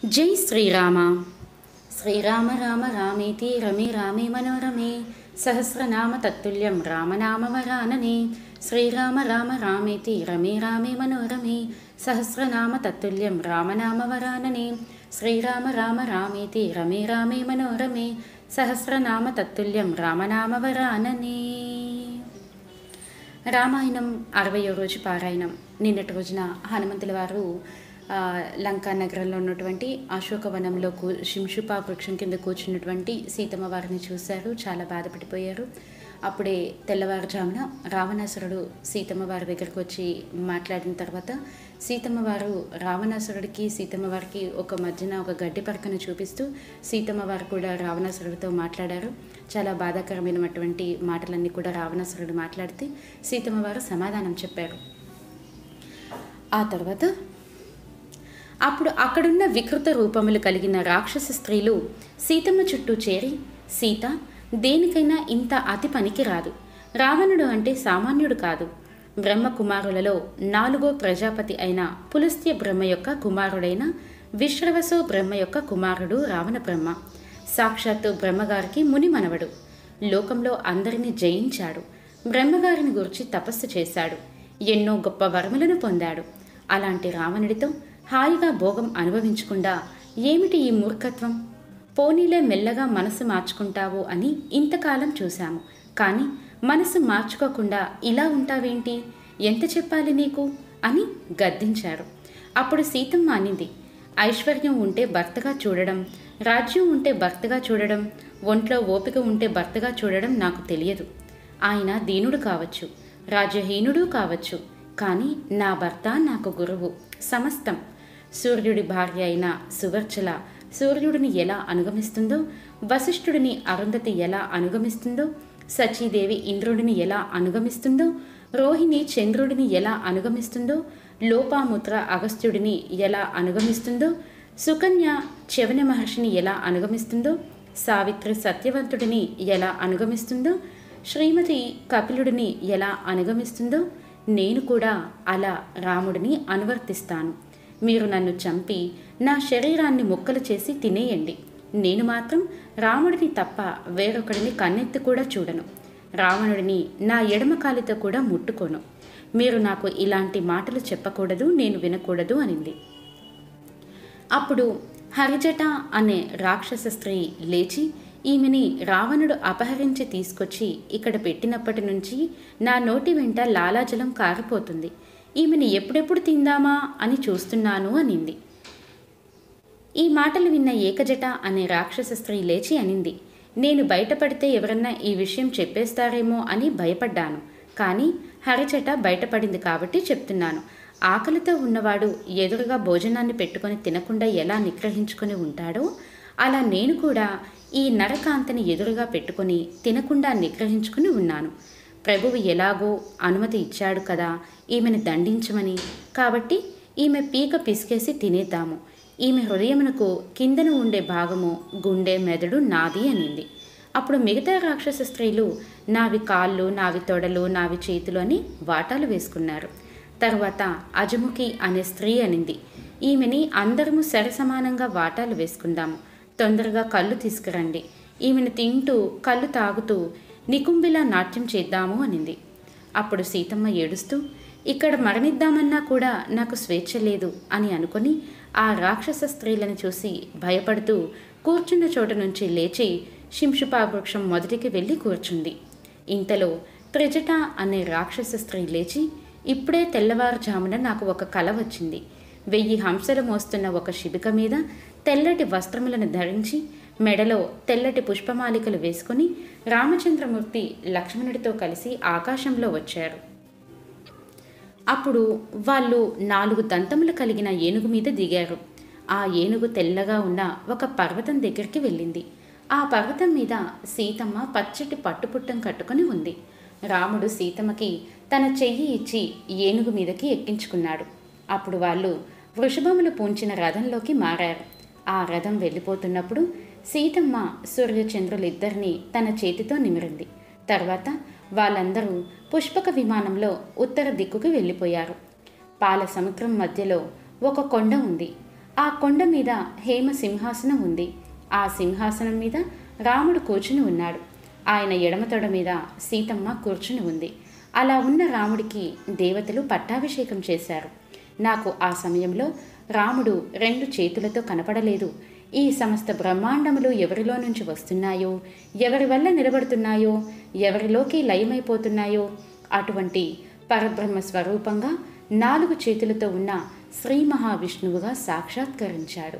జై శ్రీరామ శ్రీరామ రామ రామేతి రమే రామే మనోరమే సహస్రనామ తత్తుల్యం రామనామవరాననే శ్రీరామ రామ రామేతి రమే రామే మనోరమే సహస్రనామ తత్తుల్యం రామనామవరాననే శ్రీరామ రామ రామేతి రమే రామే మనోరమే సహస్రనామ తత్తుల్యం రామనామవరాననే రామాయణం అరవయో రోజు పారాయణం నిన్నటి రోజున హనుమంతుల వారు ఆ, లంకా నగరంలో ఉన్నటువంటి అశోకవనంలో కూ శింషుపా వృక్షం కింద కూర్చున్నటువంటి సీతమ్మ వారిని చూశారు చాలా బాధపడిపోయారు అప్పుడే తెల్లవారుజామున రావణాసురుడు సీతమ్మ వారి దగ్గరకు వచ్చి మాట్లాడిన తర్వాత సీతమ్మ వారు రావణాసురుడికి సీతమ్మ వారికి ఒక మధ్యన ఒక గడ్డి పరకను చూపిస్తూ సీతమ్మ వారు కూడా రావణాసురుడితో మాట్లాడారు చాలా బాధాకరమైనటువంటి మాటలన్నీ కూడా రావణాసురుడు మాట్లాడితే సీతమ్మ వారు సమాధానం చెప్పారు ఆ తర్వాత అప్పుడు అక్కడున్న వికృత రూపములు కలిగిన రాక్షస స్త్రీలు సీతమ్మ చుట్టూ చేరి సీత దేనికైనా ఇంత అతి పనికి రాదు రావణుడు అంటే సామాన్యుడు కాదు బ్రహ్మ కుమారులలో నాలుగో ప్రజాపతి అయిన పులస్త్య బ్రహ్మ యొక్క కుమారుడైన విశ్రవసో బ్రహ్మ యొక్క కుమారుడు రావణ బ్రహ్మ సాక్షాత్తు బ్రహ్మగారికి ముని మనవడు లోకంలో అందరినీ జయించాడు బ్రహ్మగారిని గురించి తపస్సు చేశాడు ఎన్నో గొప్ప వరములను పొందాడు అలాంటి రావణుడితో హాయిగా భోగం అనుభవించకుండా ఏమిటి ఈ మూర్ఖత్వం పోనీలే మెల్లగా మనసు మార్చుకుంటావు అని ఇంతకాలం చూశాము కానీ మనసు మార్చుకోకుండా ఇలా ఉంటావేంటి ఎంత చెప్పాలి నీకు అని గద్దించారు అప్పుడు సీతమ్మ అనింది ఐశ్వర్యం ఉంటే భర్తగా చూడడం రాజ్యం ఉంటే భర్తగా చూడడం ఒంట్లో ఓపిక ఉంటే భర్తగా చూడడం నాకు తెలియదు ఆయన దీనుడు కావచ్చు రాజ్యహీనుడు కావచ్చు కానీ నా భర్త నాకు గురువు సమస్తం సూర్యుడి భార్య అయిన సువర్చల సూర్యుడిని ఎలా అనుగమిస్తుందో వశిష్ఠుడిని అరుంధతి ఎలా అనుగమిస్తుందో సచీదేవి ఇంద్రుడిని ఎలా అనుగమిస్తుందో రోహిణి చంద్రుడిని ఎలా అనుగమిస్తుందో లోపాముద్ర అగస్త్యుడిని ఎలా అనుగమిస్తుందో సుకన్య చవన మహర్షిని ఎలా అనుగమిస్తుందో సావిత్రి సత్యవంతుడిని ఎలా అనుగమిస్తుందో శ్రీమతి కపిలుడిని ఎలా అనుగమిస్తుందో నేను కూడా అలా రాముడిని అనువర్తిస్తాను మీరు నన్ను చంపి నా శరీరాన్ని ముక్కలు చేసి తినేయండి నేను మాత్రం రాముడిని తప్ప వేరొకడిని కన్నెత్తి కూడా చూడను రావణుడిని నా ఎడమ కాలితో కూడా ముట్టుకోను మీరు నాకు ఇలాంటి మాటలు చెప్పకూడదు నేను వినకూడదు అనింది అప్పుడు హరిజట అనే రాక్షస స్త్రీ లేచి ఈమెని రావణుడు అపహరించి తీసుకొచ్చి ఇక్కడ పెట్టినప్పటి నుంచి నా నోటి వెంట లాలాజలం కారిపోతుంది ఈమెని ఎప్పుడెప్పుడు తిందామా అని చూస్తున్నాను అనింది ఈ మాటలు విన్న ఏకజట అనే రాక్షస స్త్రీ లేచి అనింది నేను బయటపడితే ఎవరన్నా ఈ విషయం చెప్పేస్తారేమో అని భయపడ్డాను కానీ హరిచట బయటపడింది కాబట్టి చెప్తున్నాను ఆకలితో ఉన్నవాడు ఎదురుగా భోజనాన్ని పెట్టుకొని తినకుండా ఎలా నిగ్రహించుకొని ఉంటాడో అలా నేను కూడా ఈ నరకాంతని ఎదురుగా పెట్టుకొని తినకుండా నిగ్రహించుకుని ఉన్నాను ప్రభువు ఎలాగో అనుమతి ఇచ్చాడు కదా ఈమెను దండించమని కాబట్టి ఈమె పీక పిసికేసి తినేద్దాము ఈమె హృదయమునకు కిందన ఉండే భాగము గుండె మెదడు నాది అనింది అప్పుడు మిగతా రాక్షస స్త్రీలు నావి కాళ్ళు నావి తొడలు నావి చేతులు అని వాటాలు వేసుకున్నారు తర్వాత అజముఖి అనే స్త్రీ అనింది ఈమెని అందరము సరసమానంగా వాటాలు వేసుకుందాము తొందరగా కళ్ళు తీసుకురండి ఈమెను తింటూ కళ్ళు తాగుతూ నికుంబిలా నాట్యం చేద్దాము అనింది అప్పుడు సీతమ్మ ఏడుస్తూ ఇక్కడ మరణిద్దామన్నా కూడా నాకు స్వేచ్ఛ లేదు అని అనుకొని ఆ రాక్షస స్త్రీలను చూసి భయపడుతూ కూర్చున్న చోట నుంచి లేచి శింషుపా వృక్షం మొదటికి వెళ్ళి కూర్చుంది ఇంతలో త్రిజట అనే రాక్షస స్త్రీ లేచి ఇప్పుడే తెల్లవారుజామున నాకు ఒక కల వచ్చింది వెయ్యి హంసలు మోస్తున్న ఒక శిబిక మీద తెల్లటి వస్త్రములను ధరించి మెడలో తెల్లటి పుష్పమాలికలు వేసుకుని రామచంద్రమూర్తి లక్ష్మణుడితో కలిసి ఆకాశంలో వచ్చారు అప్పుడు వాళ్ళు నాలుగు దంతములు కలిగిన ఏనుగు మీద దిగారు ఆ ఏనుగు తెల్లగా ఉన్న ఒక పర్వతం దగ్గరికి వెళ్ళింది ఆ పర్వతం మీద సీతమ్మ పచ్చటి పట్టుపుట్టం కట్టుకొని ఉంది రాముడు సీతమ్మకి తన చెయ్యి ఇచ్చి ఏనుగు మీదకి ఎక్కించుకున్నాడు అప్పుడు వాళ్ళు వృషభములు పూంచిన రథంలోకి మారారు ఆ రథం వెళ్ళిపోతున్నప్పుడు సీతమ్మ సూర్యచంద్రులిద్దరినీ తన చేతితో నిమిరింది తర్వాత వాళ్ళందరూ పుష్పక విమానంలో ఉత్తర దిక్కుకు వెళ్ళిపోయారు పాల సముద్రం మధ్యలో ఒక కొండ ఉంది ఆ కొండ మీద హేమ సింహాసనం ఉంది ఆ సింహాసనం మీద రాముడు కూర్చుని ఉన్నాడు ఆయన ఎడమ తొడ మీద సీతమ్మ కూర్చుని ఉంది అలా ఉన్న రాముడికి దేవతలు పట్టాభిషేకం చేశారు నాకు ఆ సమయంలో రాముడు రెండు చేతులతో కనపడలేదు ఈ సమస్త బ్రహ్మాండములు ఎవరిలో నుంచి వస్తున్నాయో ఎవరి వల్ల నిలబడుతున్నాయో ఎవరిలోకి లయమైపోతున్నాయో అటువంటి పరబ్రహ్మ స్వరూపంగా నాలుగు చేతులతో ఉన్న శ్రీ మహావిష్ణువుగా సాక్షాత్కరించాడు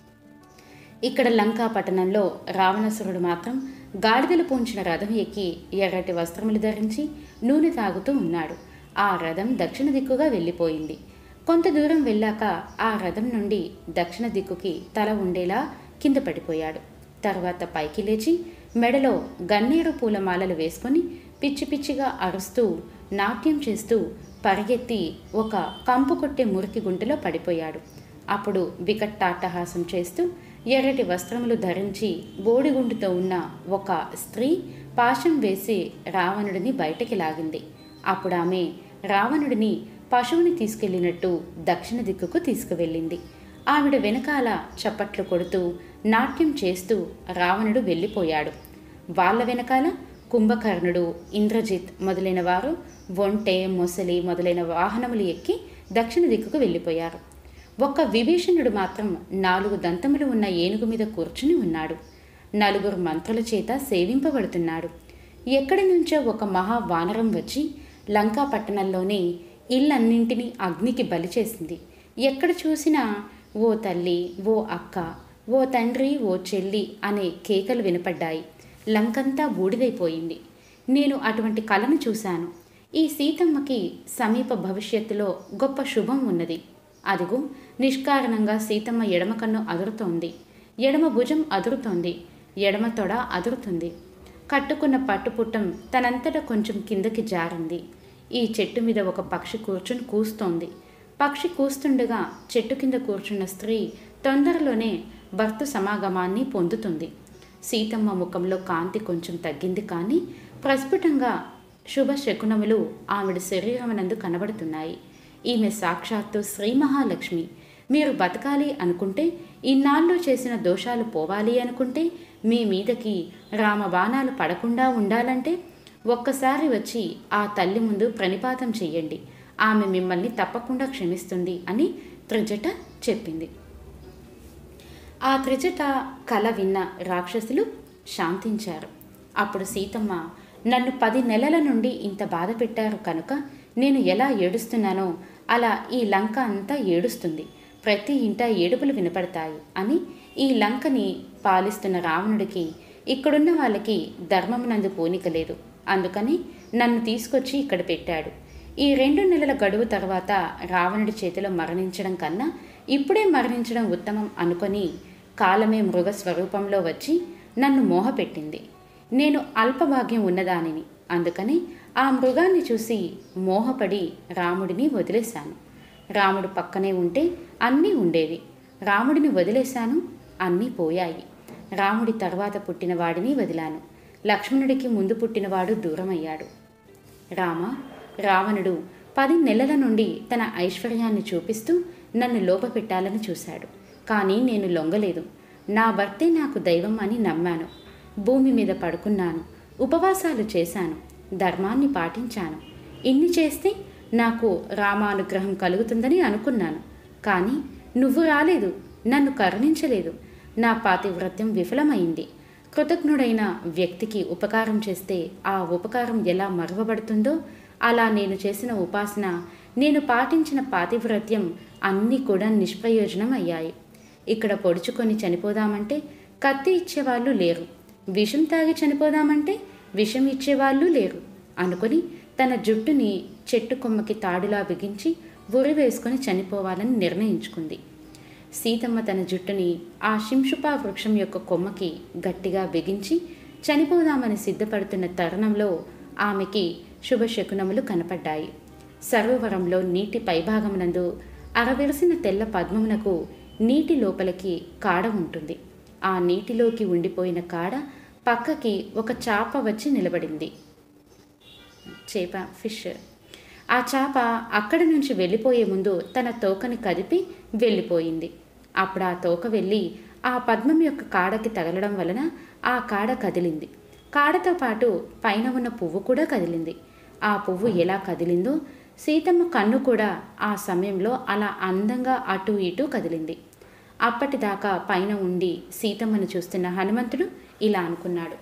ఇక్కడ లంకా పట్టణంలో రావణాసురుడు మాత్రం గాడిదలు పూంచిన రథం ఎక్కి ఎర్రటి వస్త్రములు ధరించి నూనె తాగుతూ ఉన్నాడు ఆ రథం దక్షిణ దిక్కుగా వెళ్ళిపోయింది కొంత దూరం వెళ్ళాక ఆ రథం నుండి దక్షిణ దిక్కుకి తల ఉండేలా కింద పడిపోయాడు తర్వాత పైకి లేచి మెడలో గన్నేరు పూలమాలలు వేసుకొని పిచ్చి పిచ్చిగా అరుస్తూ నాట్యం చేస్తూ పరిగెత్తి ఒక కంపు కొట్టే మురికి గుంటలో పడిపోయాడు అప్పుడు వికట్టాట్టహాసం చేస్తూ ఎర్రటి వస్త్రములు ధరించి బోడిగుండుతో ఉన్న ఒక స్త్రీ పాశం వేసి రావణుడిని బయటికి లాగింది అప్పుడు ఆమె రావణుడిని పశువుని తీసుకెళ్లినట్టు దక్షిణ దిక్కుకు తీసుకువెళ్ళింది ఆవిడ వెనకాల చప్పట్లు కొడుతూ నాట్యం చేస్తూ రావణుడు వెళ్ళిపోయాడు వాళ్ళ వెనకాల కుంభకర్ణుడు ఇంద్రజిత్ మొదలైన వారు ఒంటె మొసలి మొదలైన వాహనములు ఎక్కి దక్షిణ దిక్కుకు వెళ్ళిపోయారు ఒక్క విభీషణుడు మాత్రం నాలుగు దంతములు ఉన్న ఏనుగు మీద కూర్చుని ఉన్నాడు నలుగురు మంత్రుల చేత సేవింపబడుతున్నాడు ఎక్కడి నుంచో ఒక మహా వానరం వచ్చి లంకా పట్టణంలోనే ఇల్లన్నింటినీ అగ్నికి బలి చేసింది ఎక్కడ చూసినా ఓ తల్లి ఓ అక్క ఓ తండ్రి ఓ చెల్లి అనే కేకలు వినపడ్డాయి లంకంతా బూడిదైపోయింది నేను అటువంటి కళను చూశాను ఈ సీతమ్మకి సమీప భవిష్యత్తులో గొప్ప శుభం ఉన్నది అదిగో నిష్కారణంగా సీతమ్మ ఎడమ కన్ను అదురుతోంది ఎడమ భుజం అదురుతోంది ఎడమ తొడ అదురుతుంది కట్టుకున్న పట్టుపుట్టం తనంతట కొంచెం కిందకి జారింది ఈ చెట్టు మీద ఒక పక్షి కూర్చుని కూస్తోంది పక్షి కూస్తుండగా చెట్టు కింద కూర్చున్న స్త్రీ తొందరలోనే భర్త సమాగమాన్ని పొందుతుంది సీతమ్మ ముఖంలో కాంతి కొంచెం తగ్గింది కానీ ప్రస్ఫుటంగా శుభ శకునములు ఆవిడ శరీరమునందు కనబడుతున్నాయి ఈమె సాక్షాత్తు శ్రీ మహాలక్ష్మి మీరు బతకాలి అనుకుంటే ఇన్నాళ్ళు చేసిన దోషాలు పోవాలి అనుకుంటే మీ మీదకి రామబాణాలు పడకుండా ఉండాలంటే ఒక్కసారి వచ్చి ఆ తల్లి ముందు ప్రణిపాతం చెయ్యండి ఆమె మిమ్మల్ని తప్పకుండా క్షమిస్తుంది అని త్రిజట చెప్పింది ఆ త్రిజట కల విన్న రాక్షసులు శాంతించారు అప్పుడు సీతమ్మ నన్ను పది నెలల నుండి ఇంత బాధ పెట్టారు కనుక నేను ఎలా ఏడుస్తున్నానో అలా ఈ లంక అంతా ఏడుస్తుంది ప్రతి ఇంట ఏడుపులు వినపడతాయి అని ఈ లంకని పాలిస్తున్న రావణుడికి ఇక్కడున్న వాళ్ళకి ధర్మమునందు పోనిక లేదు అందుకని నన్ను తీసుకొచ్చి ఇక్కడ పెట్టాడు ఈ రెండు నెలల గడువు తర్వాత రావణుడి చేతిలో మరణించడం కన్నా ఇప్పుడే మరణించడం ఉత్తమం అనుకొని కాలమే మృగ స్వరూపంలో వచ్చి నన్ను మోహపెట్టింది నేను అల్పభాగ్యం ఉన్నదానిని అందుకని ఆ మృగాన్ని చూసి మోహపడి రాముడిని వదిలేశాను రాముడు పక్కనే ఉంటే అన్నీ ఉండేవి రాముడిని వదిలేశాను అన్నీ పోయాయి రాముడి తర్వాత పుట్టిన వాడిని వదిలాను లక్ష్మణుడికి ముందు పుట్టినవాడు దూరమయ్యాడు రామ రావణుడు పది నెలల నుండి తన ఐశ్వర్యాన్ని చూపిస్తూ నన్ను లోపపెట్టాలని చూశాడు కానీ నేను లొంగలేదు నా భర్తే నాకు దైవం అని నమ్మాను భూమి మీద పడుకున్నాను ఉపవాసాలు చేశాను ధర్మాన్ని పాటించాను ఇన్ని చేస్తే నాకు రామానుగ్రహం కలుగుతుందని అనుకున్నాను కానీ నువ్వు రాలేదు నన్ను కరుణించలేదు నా పాతివ్రత్యం విఫలమైంది కృతజ్ఞుడైన వ్యక్తికి ఉపకారం చేస్తే ఆ ఉపకారం ఎలా మరువబడుతుందో అలా నేను చేసిన ఉపాసన నేను పాటించిన పాతివ్రత్యం అన్నీ కూడా నిష్ప్రయోజనం అయ్యాయి ఇక్కడ పొడుచుకొని చనిపోదామంటే కత్తి ఇచ్చేవాళ్ళు లేరు విషం తాగి చనిపోదామంటే విషం ఇచ్చేవాళ్ళు లేరు అనుకొని తన జుట్టుని చెట్టు కొమ్మకి తాడులా బిగించి ఉరి వేసుకొని చనిపోవాలని నిర్ణయించుకుంది సీతమ్మ తన జుట్టుని ఆ శింషుపా వృక్షం యొక్క కొమ్మకి గట్టిగా బిగించి చనిపోదామని సిద్ధపడుతున్న తరుణంలో ఆమెకి శుభశకునములు కనపడ్డాయి సరోవరంలో నీటి పైభాగమునందు అరవిరిసిన తెల్ల పద్మమునకు నీటి లోపలికి కాడ ఉంటుంది ఆ నీటిలోకి ఉండిపోయిన కాడ పక్కకి ఒక చాప వచ్చి నిలబడింది చేప ఫిష్ ఆ చాప అక్కడి నుంచి వెళ్ళిపోయే ముందు తన తోకని కదిపి వెళ్ళిపోయింది అప్పుడు ఆ తోక వెళ్ళి ఆ పద్మం యొక్క కాడకి తగలడం వలన ఆ కాడ కదిలింది కాడతో పాటు పైన ఉన్న పువ్వు కూడా కదిలింది ఆ పువ్వు ఎలా కదిలిందో సీతమ్మ కన్ను కూడా ఆ సమయంలో అలా అందంగా అటు ఇటు కదిలింది అప్పటిదాకా పైన ఉండి సీతమ్మను చూస్తున్న హనుమంతుడు ఇలా అనుకున్నాడు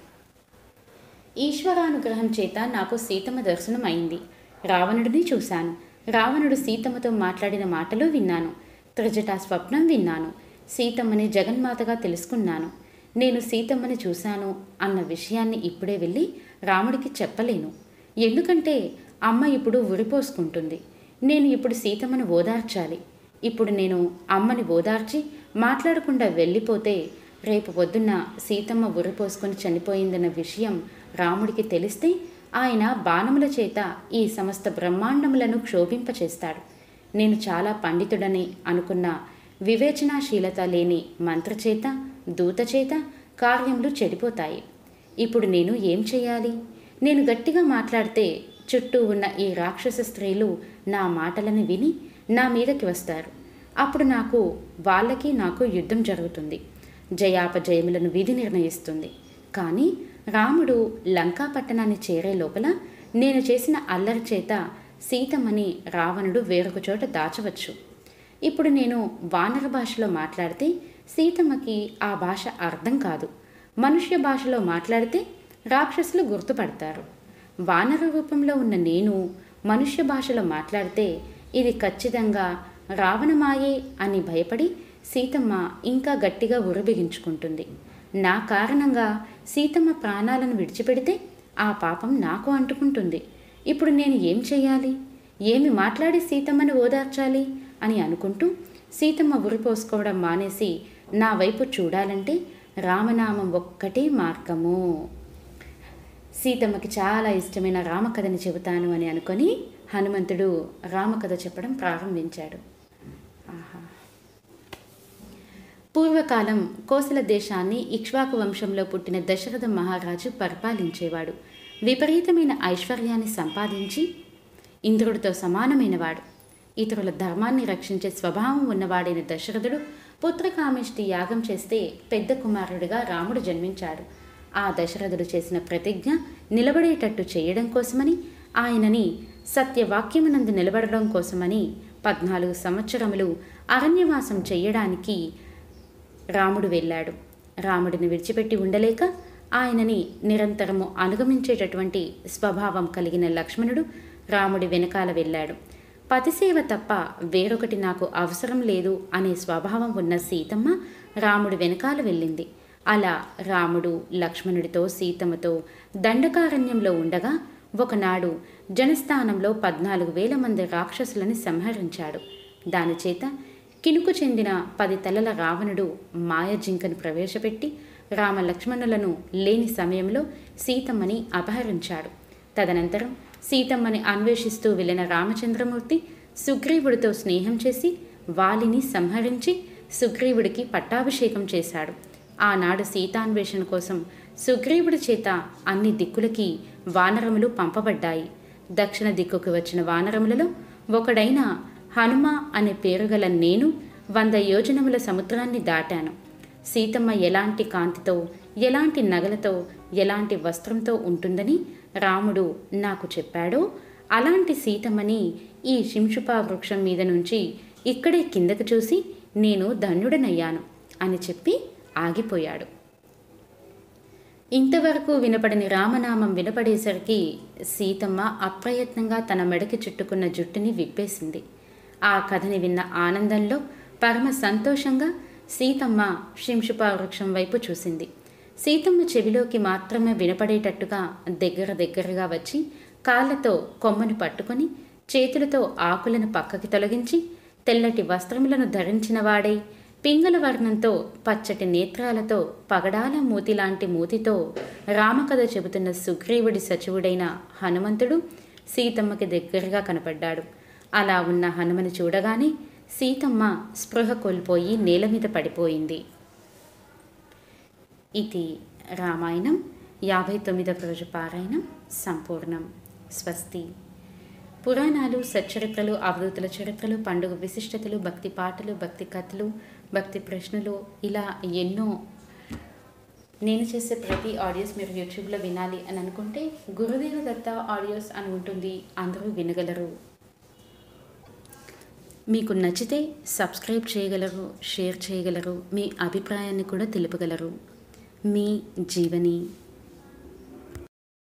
ఈశ్వరానుగ్రహం చేత నాకు సీతమ్మ దర్శనం అయింది రావణుడిని చూశాను రావణుడు సీతమ్మతో మాట్లాడిన మాటలు విన్నాను త్రిజట స్వప్నం విన్నాను సీతమ్మని జగన్మాతగా తెలుసుకున్నాను నేను సీతమ్మని చూశాను అన్న విషయాన్ని ఇప్పుడే వెళ్ళి రాముడికి చెప్పలేను ఎందుకంటే అమ్మ ఇప్పుడు ఉరిపోసుకుంటుంది నేను ఇప్పుడు సీతమ్మను ఓదార్చాలి ఇప్పుడు నేను అమ్మని ఓదార్చి మాట్లాడకుండా వెళ్ళిపోతే రేపు పొద్దున్న సీతమ్మ ఉరిపోసుకొని చనిపోయిందన్న విషయం రాముడికి తెలిస్తే ఆయన బాణముల చేత ఈ సమస్త బ్రహ్మాండములను క్షోభింపచేస్తాడు నేను చాలా పండితుడని అనుకున్న వివేచనాశీలత లేని మంత్రచేత దూతచేత కార్యములు చెడిపోతాయి ఇప్పుడు నేను ఏం చేయాలి నేను గట్టిగా మాట్లాడితే చుట్టూ ఉన్న ఈ రాక్షస స్త్రీలు నా మాటలను విని నా మీదకి వస్తారు అప్పుడు నాకు వాళ్ళకి నాకు యుద్ధం జరుగుతుంది జయాపజయములను విధి నిర్ణయిస్తుంది కానీ రాముడు లంకా పట్టణాన్ని చేరే లోపల నేను చేసిన అల్లరి చేత సీతమ్మని రావణుడు వేరొక చోట దాచవచ్చు ఇప్పుడు నేను వానర భాషలో మాట్లాడితే సీతమ్మకి ఆ భాష అర్థం కాదు మనుష్య భాషలో మాట్లాడితే రాక్షసులు గుర్తుపడతారు వానర రూపంలో ఉన్న నేను మనుష్య భాషలో మాట్లాడితే ఇది ఖచ్చితంగా రావణమాయే అని భయపడి సీతమ్మ ఇంకా గట్టిగా ఉరబిగించుకుంటుంది నా కారణంగా సీతమ్మ ప్రాణాలను విడిచిపెడితే ఆ పాపం నాకు అంటుకుంటుంది ఇప్పుడు నేను ఏం చేయాలి ఏమి మాట్లాడి సీతమ్మని ఓదార్చాలి అని అనుకుంటూ సీతమ్మ ఉరిపోసుకోవడం మానేసి నా వైపు చూడాలంటే రామనామం ఒక్కటే మార్గము సీతమ్మకి చాలా ఇష్టమైన రామకథని చెబుతాను అని అనుకొని హనుమంతుడు రామకథ చెప్పడం ప్రారంభించాడు ఆహా పూర్వకాలం కోసల దేశాన్ని ఇక్ష్వాకు వంశంలో పుట్టిన దశరథ మహారాజు పరిపాలించేవాడు విపరీతమైన ఐశ్వర్యాన్ని సంపాదించి ఇంద్రుడితో సమానమైనవాడు ఇతరుల ధర్మాన్ని రక్షించే స్వభావం ఉన్నవాడైన దశరథుడు పుత్రకామిష్టి యాగం చేస్తే పెద్ద కుమారుడిగా రాముడు జన్మించాడు ఆ దశరథుడు చేసిన ప్రతిజ్ఞ నిలబడేటట్టు చేయడం కోసమని ఆయనని సత్యవాక్యమునందు నిలబడడం కోసమని పద్నాలుగు సంవత్సరములు అరణ్యవాసం చేయడానికి రాముడు వెళ్ళాడు రాముడిని విడిచిపెట్టి ఉండలేక ఆయనని నిరంతరము అనుగమించేటటువంటి స్వభావం కలిగిన లక్ష్మణుడు రాముడి వెనకాల వెళ్ళాడు పతిసేవ తప్ప వేరొకటి నాకు అవసరం లేదు అనే స్వభావం ఉన్న సీతమ్మ రాముడి వెనకాల వెళ్ళింది అలా రాముడు లక్ష్మణుడితో సీతమ్మతో దండకారణ్యంలో ఉండగా ఒకనాడు జనస్థానంలో పద్నాలుగు వేల మంది రాక్షసులని సంహరించాడు దానిచేత కినుకు చెందిన పది తలల రావణుడు మాయజింకను ప్రవేశపెట్టి రామ లక్ష్మణులను లేని సమయంలో సీతమ్మని అపహరించాడు తదనంతరం సీతమ్మని అన్వేషిస్తూ వెళ్ళిన రామచంద్రమూర్తి సుగ్రీవుడితో స్నేహం చేసి వాలిని సంహరించి సుగ్రీవుడికి పట్టాభిషేకం చేశాడు ఆనాడు సీతాన్వేషణ కోసం సుగ్రీవుడి చేత అన్ని దిక్కులకి వానరములు పంపబడ్డాయి దక్షిణ దిక్కుకు వచ్చిన వానరములలో ఒకడైన హనుమ అనే పేరు గల నేను వంద యోజనముల సముద్రాన్ని దాటాను సీతమ్మ ఎలాంటి కాంతితో ఎలాంటి నగలతో ఎలాంటి వస్త్రంతో ఉంటుందని రాముడు నాకు చెప్పాడో అలాంటి సీతమ్మని ఈ శింషుపా వృక్షం మీద నుంచి ఇక్కడే కిందకు చూసి నేను ధన్యుడనయ్యాను అని చెప్పి ఆగిపోయాడు ఇంతవరకు వినపడని రామనామం వినపడేసరికి సీతమ్మ అప్రయత్నంగా తన మెడకి చుట్టుకున్న జుట్టుని విప్పేసింది ఆ కథని విన్న ఆనందంలో పరమ సంతోషంగా సీతమ్మ శింషుపా వృక్షం వైపు చూసింది సీతమ్మ చెవిలోకి మాత్రమే వినపడేటట్టుగా దగ్గర దగ్గరగా వచ్చి కాళ్ళతో కొమ్మను పట్టుకొని చేతులతో ఆకులను పక్కకి తొలగించి తెల్లటి వస్త్రములను ధరించిన వాడై పింగళ వర్ణంతో పచ్చటి నేత్రాలతో పగడాల మూతి లాంటి మూతితో రామకథ చెబుతున్న సుగ్రీవుడి సచివుడైన హనుమంతుడు సీతమ్మకి దగ్గరగా కనపడ్డాడు అలా ఉన్న హనుమని చూడగానే సీతమ్మ స్పృహ కోల్పోయి నేల మీద పడిపోయింది ఇది రామాయణం యాభై తొమ్మిదవ రోజు పారాయణం సంపూర్ణం స్వస్తి పురాణాలు సచ్చరిత్రలు అవధూతుల చరిత్రలు పండుగ విశిష్టతలు భక్తి పాటలు భక్తి కథలు భక్తి ప్రశ్నలు ఇలా ఎన్నో నేను చేసే ప్రతి ఆడియోస్ మీరు యూట్యూబ్లో వినాలి అని అనుకుంటే గురుదేవ దత్త ఆడియోస్ అని ఉంటుంది అందరూ వినగలరు మీకు నచ్చితే సబ్స్క్రైబ్ చేయగలరు షేర్ చేయగలరు మీ అభిప్రాయాన్ని కూడా తెలుపగలరు మీ జీవని